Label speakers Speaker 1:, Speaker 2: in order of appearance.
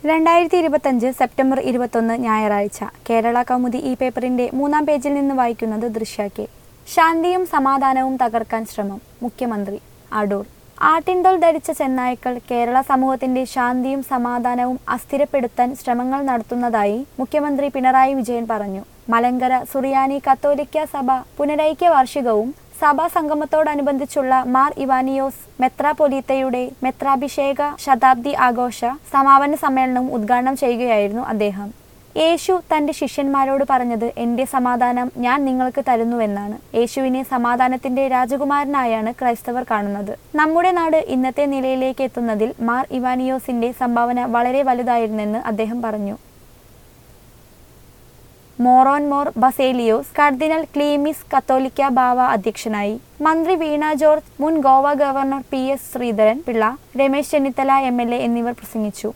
Speaker 1: രണ്ടായിരത്തി ഇരുപത്തഞ്ച് സെപ്റ്റംബർ ഇരുപത്തൊന്ന് ഞായറാഴ്ച കേരള കൗമുദി ഈ പേപ്പറിന്റെ മൂന്നാം പേജിൽ നിന്ന് വായിക്കുന്നത് ദൃശ്യ കെ ശാന്തിയും സമാധാനവും തകർക്കാൻ ശ്രമം മുഖ്യമന്ത്രി അടൂർ ആട്ടിൻതോൽ ധരിച്ച ചെന്നായ്ക്കൾ കേരള സമൂഹത്തിന്റെ ശാന്തിയും സമാധാനവും അസ്ഥിരപ്പെടുത്താൻ ശ്രമങ്ങൾ നടത്തുന്നതായി മുഖ്യമന്ത്രി പിണറായി വിജയൻ പറഞ്ഞു മലങ്കര സുറിയാനി കത്തോലിക്ക സഭ പുനരൈക്യ വാർഷികവും സഭാ സംഗമത്തോടനുബന്ധിച്ചുള്ള മാർ ഇവാനിയോസ് മെത്രാപൊലീത്തയുടെ മെത്രാഭിഷേക ശതാബ്ദി ആഘോഷ സമാപന സമ്മേളനവും ഉദ്ഘാടനം ചെയ്യുകയായിരുന്നു അദ്ദേഹം യേശു തന്റെ ശിഷ്യന്മാരോട് പറഞ്ഞത് എന്റെ സമാധാനം ഞാൻ നിങ്ങൾക്ക് തരുന്നുവെന്നാണ് യേശുവിനെ സമാധാനത്തിന്റെ രാജകുമാരനായാണ് ക്രൈസ്തവർ കാണുന്നത് നമ്മുടെ നാട് ഇന്നത്തെ നിലയിലേക്ക് എത്തുന്നതിൽ മാർ ഇവാനിയോസിന്റെ സംഭാവന വളരെ വലുതായിരുന്നെന്ന് അദ്ദേഹം പറഞ്ഞു മോറോൻ മോർ ബസേലിയോസ് കർദിനൽ ക്ലീമിസ് കത്തോലിക്ക ബാവ അധ്യക്ഷനായി മന്ത്രി വീണ ജോർജ് മുൻ Goa governor P S Sreedharan Pillai Ramesh Chennithala M L A എന്നിവർ പ്രസംഗിച്ചു